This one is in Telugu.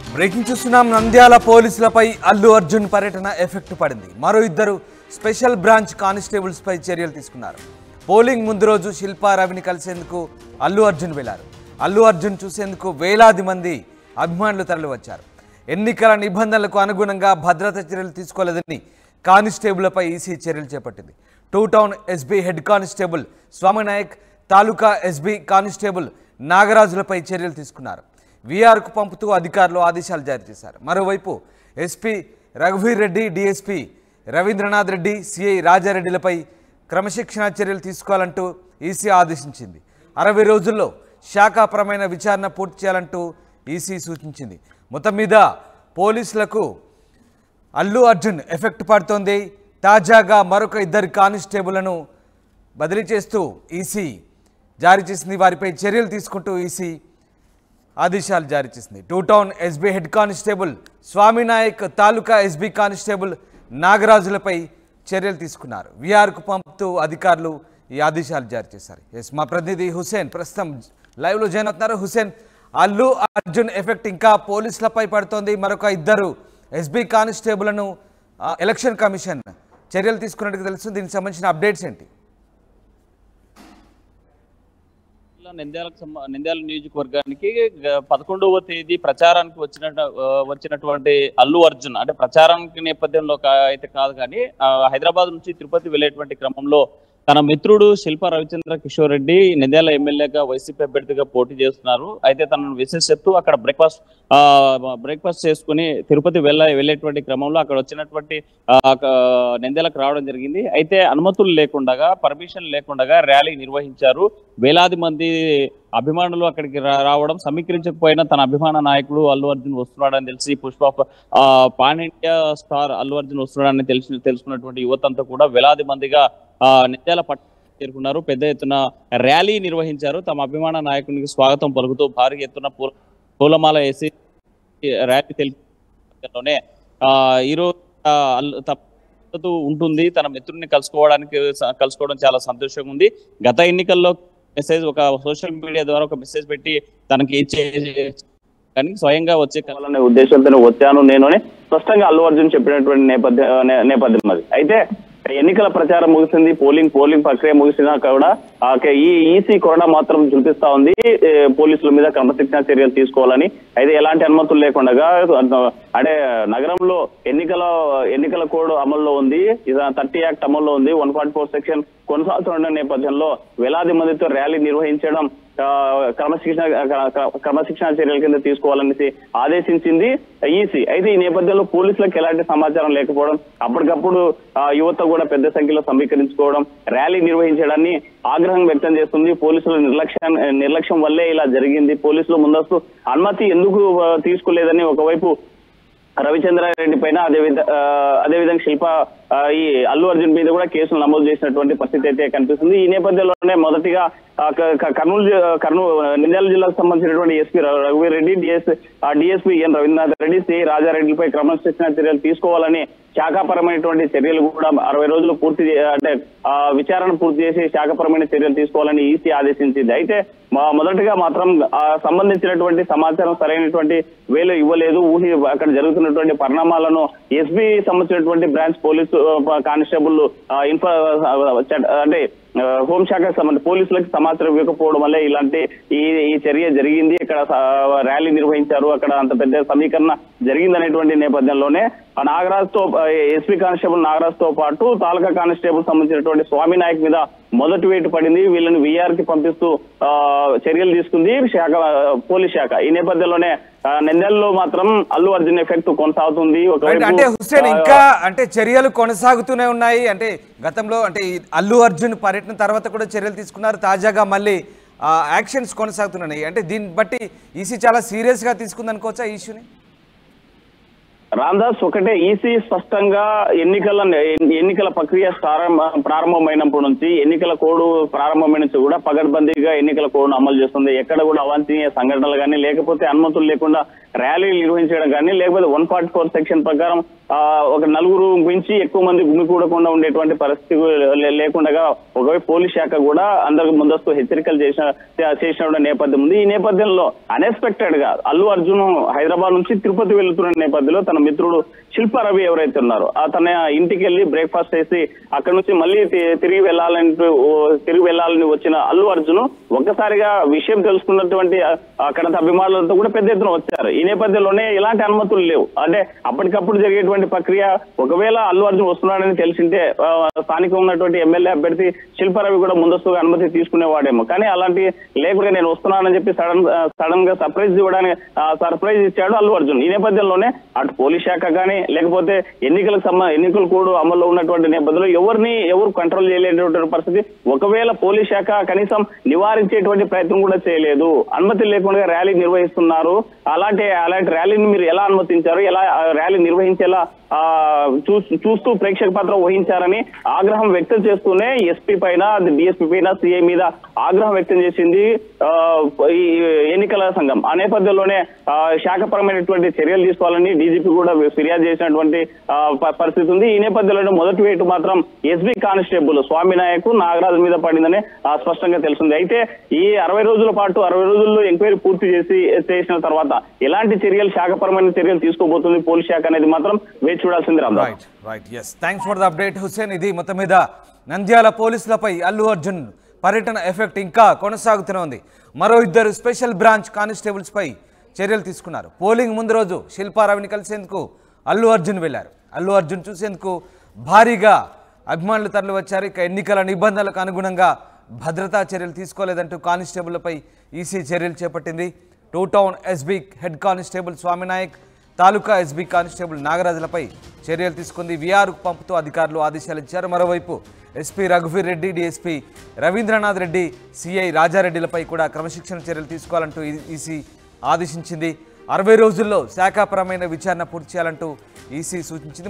బ్రేకింగ్ చూస్తున్నాం నంద్యాల పోలీసులపై అల్లు అర్జున్ పర్యటన ఎఫెక్ట్ పడింది మరో ఇద్దరు స్పెషల్ బ్రాంచ్ కానిస్టేబుల్స్ పై చర్యలు తీసుకున్నారు పోలింగ్ ముందు రోజు శిల్పా రవిని కలిసేందుకు అల్లు అర్జున్ వెళ్లారు అల్లు అర్జున్ చూసేందుకు వేలాది మంది అభిమానులు తరలివచ్చారు ఎన్నికల నిబంధనలకు అనుగుణంగా భద్రతా చర్యలు తీసుకోలేదని కానిస్టేబుళ్లపై ఈసీ చర్యలు చేపట్టింది two town SB head constable Swaminayak తాలూకా ఎస్బీ కానిస్టేబుల్ నాగరాజులపై చర్యలు తీసుకున్నారు వీఆర్కు పంపుతూ అధికారులు ఆదేశాలు జారీ చేశారు మరోవైపు ఎస్పీ రఘువీర్ రెడ్డి డిఎస్పీ రవీంద్రనాథ్ రెడ్డి సిఐ రాజారెడ్డిలపై క్రమశిక్షణా చర్యలు తీసుకోవాలంటూ ఈసీ ఆదేశించింది అరవై రోజుల్లో శాఖాపరమైన విచారణ పూర్తి చేయాలంటూ ఈసీ సూచించింది మొత్తం మీద పోలీసులకు అల్లు అర్జున్ ఎఫెక్ట్ పడుతోంది తాజాగా మరొక ఇద్దరు కానిస్టేబుల్ను బదిలీ చేస్తూ ఈసీ జారీ చేసింది వారిపై చర్యలు తీసుకుంటూ ఈసీ ఆదేశాలు జారీ చేసింది two town SB head constable Swaminayak తాలూకా ఎస్బీ కానిస్టేబుల్ నాగరాజులపై చర్యలు తీసుకున్నారు వీఆర్కు పంపుతూ అధికారులు ఈ ఆదేశాలు జారీ చేశారు ఎస్ మా ప్రతినిధి హుసేన్ ప్రస్తుతం లైవ్లో జాయిన్ అవుతున్నారు హుసేన్ అల్లు అర్జున్ ఎఫెక్ట్ ఇంకా పోలీసులపై పడుతోంది మరొక ఇద్దరు ఎస్బీ కానిస్టేబుల్ను ఆ, ఎలక్షన్ కమిషన్ చర్యలు తీసుకున్నట్టుగా తెలుసు దీనికి సంబంధించిన అప్డేట్స్ ఏంటి జిల్లా నంద్యాలకు సంబ- నంద్యాల నియోజకవర్గానికి గ- పదకొండవ తేదీ ప్రచారానికి వచ్చిన వచ్చినటువంటి అల్లు అర్జున్ అంటే ప్రచారానికి నేపథ్యంలో కా- అయితే కాదు కానీ ఆ, హైదరాబాద్ నుంచి తిరుపతి వెళ్ళేటువంటి క్రమంలో తన మిత్రుడు శిల్ప రవిచంద్ర కిషోర్ రెడ్డి నంద్యాల ఎమ్మెల్యేగా వైసీపీ అభ్యర్థిగా పోటీ చేస్తున్నారు అయితే తనను విశేష చెప్తూ అక్కడ బ్రేక్ఫాస్ట్ బ్రేక్ఫాస్ట్ చేసుకుని తిరుపతి వెళ్ళ వెళ్ళేటువంటి క్రమంలో అక్కడ వచ్చినటువంటి ఆ, క- నంద్యాలకు రావడం జరిగింది అయితే అనుమతులు లేకుండా పర్మిషన్ లేకుండా ర్యాలీ నిర్వహించారు వేలాది మంది అభిమానులు అక్కడికి రా- రావడం సమీకరించకపోయినా తన అభిమాన నాయకుడు అల్లు అర్జున్ వస్తున్నాడని తెలిసి పుష్ప ఆ, pan India star Allu Arjun వస్తున్నాడని తెలిసి తెలుసుకున్నటువంటి యువతంతా కూడా వేలాది మందిగా ఆ, నంద్యాల పట్ట చేరుకున్నారు పెద్ద ఎత్తున ర్యాలీ నిర్వహించారు తమ అభిమాన నాయకునికి స్వాగతం పలుకుతూ భారీ ఎత్తున పూల పూలమాల వేసి ర్యాలీ తెలిపిలోనే ఈరోజు ఆ, అల్లు- తమ మద్దతు ఉంటుంది తన మిత్రుడిని కలుసుకోవడానికి స- కలుసుకోవడం చాలా సంతోషంగా ఉంది గత ఎన్నికల్లో మెసేజ్ ఒక సోషల్ మీడియా ద్వారా ఒక మెసేజ్ పెట్టి తనకి ఇచ్చే కానీ స్వయంగా వచ్చే కల అనే ఉద్దేశంతో వచ్చాను నేను అని స్పష్టంగా అల్లు అర్జున్ చెప్పినటువంటి నేపథ్య నే- నేపథ్యం అది అయితే ఎన్నికల ప్రచారం ముగిసింది పోలింగ్ పోలింగ్ ప్రక్రియ ముగిసినా కూడా ఆ, కే- ఈ ఈసీ కొరడా మాత్రం చూపిస్తా ఉంది ఏ, పోలీసుల మీద క్రమశిక్షణ చర్యలు తీసుకోవాలని అయితే ఎలాంటి అనుమతులు లేకుండా అంటే నగరంలో ఎన్నికల ఎన్నికల కోడ్ అమల్లో ఉంది థర్టీ యాక్ట్ అమల్లో ఉంది వన్ ఫార్టీ ఫోర్ సెక్షన్ కొనసాగుతున్న నేపథ్యంలో వేలాది మందితో ర్యాలీ నిర్వహించడం ఆ, క్రమశిక్షణ క్ర- క్ర- క్రమశిక్షణ చర్యల కింద తీసుకోవాలనేసి ఆదేశించింది ఈసీ అయితే ఈ నేపథ్యంలో పోలీసులకు ఎలాంటి సమాచారం లేకపోవడం అప్పటికప్పుడు ఆ, యువత కూడా పెద్ద సంఖ్యలో సమీకరించుకోవడం ర్యాలీ నిర్వహించడాన్ని ఆగ్రహం వ్యక్తం చేస్తుంది పోలీసుల నిర్లక్ష్యం నిర్లక్ష్యం వల్లే ఇలా జరిగింది పోలీసులు ముందస్తు అనుమతి ఎందుకు ఆ, తీసుకోలేదని ఒకవైపు రవిచంద్రారెడ్డి పైన అదే విధ ఆ, అదేవిధంగా శిల్ప ఆ, ఈ అల్లు అర్జున్ మీద కూడా కేసులు నమోదు చేసినటువంటి పరిస్థితి అయితే కనిపిస్తుంది ఈ నేపథ్యంలోనే మొదటిగా ఆ, క- క- కర్నూలు జి- కర్నూలు నంద్యాల జిల్లాకు సంబంధించినటువంటి ఎస్పీ రఘువీర్ Reddy DS DSP N Ravindranath Reddy C రాజారెడ్డిపై క్రమశిక్షణ చర్యలు తీసుకోవాలని శాఖాపరమైనటువంటి చర్యలు కూడా అరవై రోజులు పూర్తి చే- అంటే ఆ, విచారణ పూర్తి చేసి శాఖపరమైన చర్యలు తీసుకోవాలని ఈసీ ఆదేశించింది అయితే మా- మొదటగా మాత్రం ఆ, సంబంధించినటువంటి సమాచారం సరైనటువంటి వేలు ఇవ్వలేదు ఊహి అక్కడ జరుగుతున్నటువంటి పరిణామాలను ఎస్బీ సంబంధించినటువంటి బ్రాంచ్ పోలీసు ఆ, కానిస్టేబుల్ ఆ, ఇన్ఫా ఆ, చట్- అంటే ఆ, హోంశాఖకు సంబంధించి పోలీసులకు సమాచారం ఇవ్వకపోవడం వల్లే ఇలాంటి ఈ ఈ చర్య జరిగింది ఇక్కడ స- ర్యాలీ నిర్వహించారు అక్కడ అంత పెద్ద సమీకరణ జరిగిందనేటువంటి నేపథ్యంలోనే ఆ నాగరాజ్ తో ఎస్పీ కానిస్టేబుల్ నాగరాజ్ తో పాటు తాలూకా కానిస్టేబుల్ సంబంధించినటువంటి స్వామి నాయక్ మీద మొదటి వేటు పడింది వీళ్ళని విఆర్ కి పంపిస్తూ ఆ, చర్యలు తీసుకుంది శాఖ పోలీస్ శాఖ ఈ నేపథ్యంలోనే ఆ, నంద్యాలలో మాత్రం అల్లు అర్జున్ ఎఫెక్ట్ కొనసాగుతుంది రైట్, ఒకవైపు అంటే హుస్సేన్ ఆ, ఇంకా అంటే చర్యలు కొనసాగుతూనే ఉన్నాయి అంటే గతంలో అంటే ఈ అల్లు అర్జున్ పర్యటన తర్వాత కూడా చర్యలు తీసుకున్నారు తాజాగా మళ్ళీ ఆ, యాక్షన్స్ కొనసాగుతున్నాయి అంటే దీన్ని బట్టి ఈసీ చాలా సీరియస్గా తీసుకుంది అనుకోవచ్చా ఈ ఇష్యూని రామ్దాస్ ఒకటే ఈసీ స్పష్టంగా ఎన్నికల ఎన్నికల ప్రక్రియ ప్రారంభ ప్రారంభమైనప్పటి నుంచి ఎన్నికల కోడ్ ప్రారంభమైన నుంచి కూడా పగడ్బందీగా ఎన్నికల కోడ్ను అమలు చేస్తుంది ఎక్కడ కూడా అవాంఛనీయ సంఘటనలు కానీ లేకపోతే అనుమతులు లేకుండా ర్యాలీలు నిర్వహించడం కానీ లేకపోతే వన్ ఫార్టీ ఫోర్ సెక్షన్ ప్రకారం ఆ, ఒక నలుగురు మించి ఎక్కువ మంది గుమికూడకుండా ఉండేటువంటి పరిస్థితి లే- లేకుండా ఒకవైపు పోలీస్ శాఖ కూడా అందరికి ముందస్తు హెచ్చరికలు చేసిన చేసిన నేపథ్యం ఉంది ఈ నేపథ్యంలో అన్ఎక్స్పెక్టెడ్ గా అల్లు అర్జున్ హైదరాబాద్ నుంచి తిరుపతి వెళ్తున్న నేపథ్యంలో తన మిత్రుడు శిల్ప రవి ఎవరైతే ఉన్నారో ఆ తన ఇంటికి వెళ్ళి బ్రేక్ఫాస్ట్ చేసి అక్కడ నుంచి మళ్ళీ తి- తిరిగి వెళ్ళాలని తిరిగి వెళ్ళాలని వచ్చిన అల్లు అర్జున్ ఒక్కసారిగా విషయం తెలుసుకున్నటువంటి ఆ- అక్కడ అభిమానులతో కూడా పెద్ద ఎత్తున వచ్చారు ఈ నేపథ్యంలోనే ఎలాంటి అనుమతులు లేవు అంటే అప్పటికప్పుడు జరిగేటువంటి ప్రక్రియ ఒకవేళ అల్లు అర్జున్ వస్తున్నాడని తెలిసింటే ఆ, స్థానికంగా ఉన్నటువంటి ఎమ్మెల్యే అభ్యర్థి శిల్పారవి కూడా ముందస్తుగా అనుమతి తీసుకునేవాడేమో కానీ అలాంటి లేకుండా నేను వస్తున్నానని చెప్పి సడన్ సడన్ గా సర్ప్రైజ్ ఇవ్వడానికి సర్ప్రైజ్ ఇచ్చాడు అల్లు అర్జున్ ఈ నేపథ్యంలోనే అటు పోలీస్ శాఖ కానీ లేకపోతే ఎన్నికలకు సంబ ఎన్నికల కోడ్ అమల్లో ఉన్నటువంటి నేపథ్యంలో ఎవరిని ఎవరు కంట్రోల్ చేయలేనటువంటి పరిస్థితి ఒకవేళ పోలీస్ శాఖ కనీసం నివారించేటువంటి ప్రయత్నం కూడా చేయలేదు అనుమతి లేకుండా ర్యాలీ నిర్వహిస్తున్నారు అలాంటి అలాంటి ర్యాలీని మీరు ఎలా అనుమతించారు ఎలా ఆ ర్యాలీ నిర్వహించేలా ఆ, చూ- చూస్తూ ప్రేక్షక పాత్ర వహించారని ఆగ్రహం వ్యక్తం చేస్తూనే ఎస్పీ పైన డిఎస్పీ పైన సిఐ మీద ఆగ్రహం వ్యక్తం చేసింది ఆ, ఈ ఎన్నికల సంఘం ఆ నేపథ్యంలోనే ఆ, శాఖపరమైనటువంటి చర్యలు తీసుకోవాలని డీజీపీ కూడా ఫిర్యాదు చేసినటువంటి ఆ, ప- పరిస్థితి ఉంది ఈ నేపథ్యంలోనే మొదటి వేటు మాత్రం ఎస్బీ కానిస్టేబుల్ స్వామి నాయక్ నాగరాజు మీద పడిందని ఆ, స్పష్టంగా తెలిసింది అయితే ఈ అరవై రోజుల పాటు అరవై రోజుల్లో ఎంక్వైరీ పూర్తి చేసి చేసిన తర్వాత ఎలాంటి చర్యలు శాఖపరమైన చర్యలు తీసుకోబోతుంది పోలీస్ శాఖ అనేది మాత్రం వేచి చూడాల్సింది Ram right right yes thanks for the update Hussain ఇది మొత్తం మీద నంద్యాల పోలీసులపై అల్లు అర్జున్ పర్యటన ఎఫెక్ట్ ఇంకా కొనసాగుతూనే ఉంది మరో ఇద్దరు స్పెషల్ బ్రాంచ్ కానిస్టేబుల్స్ పై చర్యలు తీసుకున్నారు పోలింగ్ ముందు రోజు శిల్పారావిని కలిసేందుకు అల్లు అర్జున్ వెళ్లారు అల్లు అర్జున్ చూసేందుకు భారీగా అభిమానులు తరలి వచ్చారు ఇక ఎన్నికల నిబంధనలకు అనుగుణంగా భద్రతా చర్యలు తీసుకోలేదంటూ కానిస్టేబుళ్లపై ఈసీ చర్యలు చేపట్టింది two town SB head constable Swaminayak తాలూకా ఎస్బీ కానిస్టేబుల్ నాగరాజులపై చర్యలు తీసుకుంది విఆర్ పంపుతూ అధికారులు ఆదేశాలు ఇచ్చారు మరోవైపు ఎస్పీ రఘువీర్ రెడ్డి డిఎస్పీ రవీంద్రనాథ్ రెడ్డి సిఐ రాజారెడ్డిలపై కూడా క్రమశిక్షణ చర్యలు తీసుకోవాలంటూ ఈ- ఈసీ ఆదేశించింది అరవై రోజుల్లో శాఖాపరమైన విచారణ పూర్తి చేయాలంటూ ఈసీ సూచించింది